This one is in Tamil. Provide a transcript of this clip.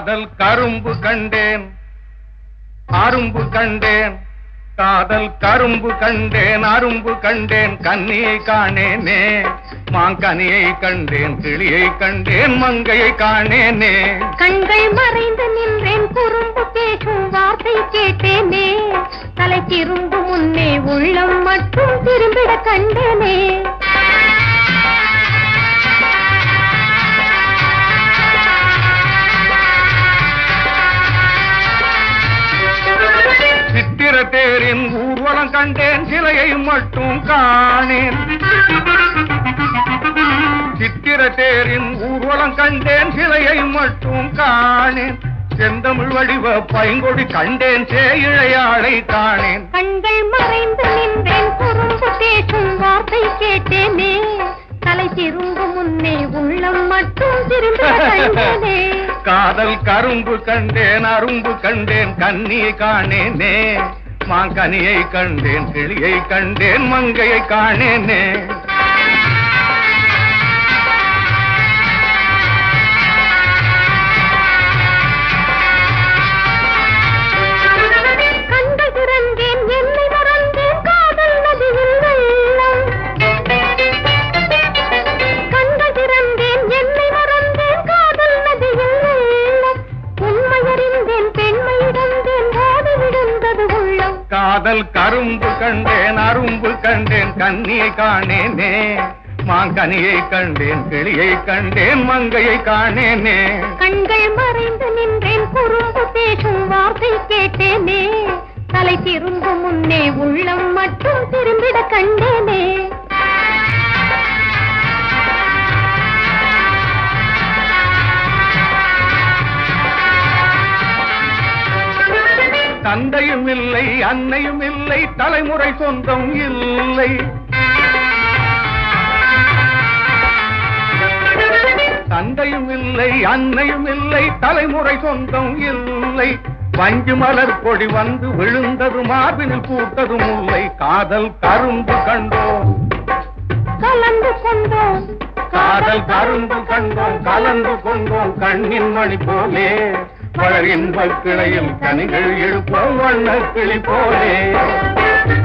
காதல் கரும்பு கண்டேன் அரும்பு கண்டேன் காதல் கரும்பு கண்டேன் அரும்பு கண்டேன் கன்னியை காணேனே மாங்கனியை கண்டேன் கிளியை கண்டேன் மங்கையை காணேனே கண்கள் மறைந்து நின்றேன் குறும்பு பேசும் வார்த்தை கேட்டேனே தலை திரும்பு முன்னே உள்ளம் மட்டும் திரும்பிட கண்டேனே சித்திர தேரின் ஊர்வலம் கண்டேன் சிலையை மட்டும் காணேன் சித்திர தேரின் ஊர்வலம் கண்டேன் சிலையை மட்டும் காணேன் செந்தமிழ் வடிவ பைங்கொடி கண்டேன் சேயிழையாளை காணேன் கண்கள் மறைந்து நின்றேன் குறும்பு பேசும் வார்த்தை கேட்டேனே தலை திரும்பு முன்னே உள்ளம் மட்டும் திரும்பிட கண்டேனே காதல் கரும்பு கண்டேன் அரும்பு கண்டேன் கன்னியை காணேனே மாங்கனியை கண்டேன் கிளியை கண்டேன் மங்கையை காணேனே கண்கள் திறந்தேன் என்னை மறந்தேன் காதல் நதியில் வெள்ளம் கண்கள் திறந்தேன் என்னை மறந்தேன் காதல் நதியில் வெள்ளம் உண்மை அறிந்தேன் பெண்மை இழந்தேன் ஓடி விழுந்தது உள்ளம் காதல் கரும்பு கண்டேன் அரும்பு கண்டேன் கன்னியை காணேனே மாங்கனியை கண்டேன் கிளியை கண்டேன் மங்கையை காணேனே கண்கள் மறைந்து நின்றேன் குறும்பு பேசும் வார்த்தை கேட்டேனே தலை திரும்பு முன்னே உள்ளம் மட்டும் திரும்பிட கண்டேனே தந்தையும் இல்லை அன்னையும் இல்லை தலைமுறை சொந்தம் இல்லை தந்தையும் இல்லை அன்னையும் இல்லை தலைமுறை சொந்தம் இல்லை வஞ்சு மலர் கொடி வந்து விழுந்தது மார்பினில் பூத்தது முல்லை காதல் கரும்பு கண்டோம் கலந்து கொண்டோம் காதல் கரும்பு கண்டோம் கலந்து கொண்டோம் கண்ணின் மணி போலே வளர் இன்பக் கிளையில் கனிகள் எழுப்போம் வண்ண கிளி போலே